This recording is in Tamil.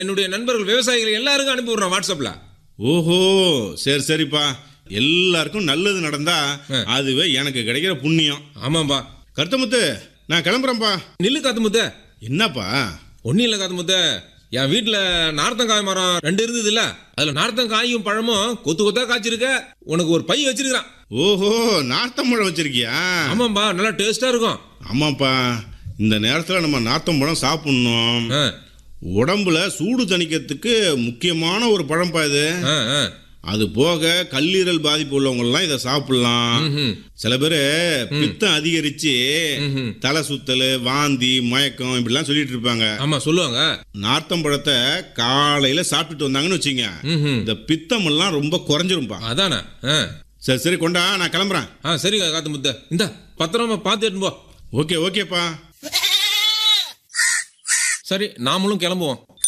என்னுடைய நண்பர்கள் விவசாயிகள் எல்லாருக்கும் அனுப்பி விடுறேன் வாட்ஸ்அப்ல ஓஹோ சரி சரிப்பா எல்லாருக்கும் நல்லது நடந்தா அதுவே எனக்கு கிடைக்கிற புண்ணியம் ஆமாம்பா கருத்தமுத்து நான் கிளம்புறேன்ப்பா நில்லு காத்து முத்த என்னப்பா ஒன்றும் இல்லை காத்து முத்த என் வீட்டில் நார்த்தங்காய் மரம் ரெண்டு இருந்தது இல்ல அதில் நார்த்தங்காயும் பழமும் கொத்து கொத்தா காய்ச்சிருக்க உனக்கு ஒரு பை வச்சிருக்கிறான் ஓஹோ நார்த்தம்பழம் வச்சிருக்கியா ஆமாம்பா நல்லா டேஸ்டா இருக்கும் ஆமாப்பா இந்த நேரத்தில் நம்ம நார்த்தம்பழம் சாப்பிடணும் ஆ, உடம்புல சூடு தணிக்கிறதுக்கு முக்கியமான ஒரு பழம்பா இது ஆ, ஆ. அது போக கல்லீரல் பாதிப்பு உள்ளவங்கலாம் இதை சாப்பிடலாம் ம்ஹும். சில பேர் பித்தம் அதிகரிச்சு ம்ஹும். தலை சுத்தல் வாந்தி மயக்கம் இப்படிலாம் சொல்லிட்டு இருப்பாங்க ஆமா சொல்லுவாங்க நார்த்தம்பழத்தை காலையில சாப்பிட்டுட்டு வந்தாங்கன்னு வச்சுங்க ம்ஹும். இந்த பித்தம் எல்லாம் ரொம்ப குறைஞ்சிரும்பா அதானே ஆ. சரி சரி கொண்டா நான் கிளம்புறேன் ஆ சரி காத்து முத்த இந்த பத்திரமா பார்த்து எடுத்துன்னு போ ஓகே ஓகேப்பா சரி நாமளும் கிளம்புவோம்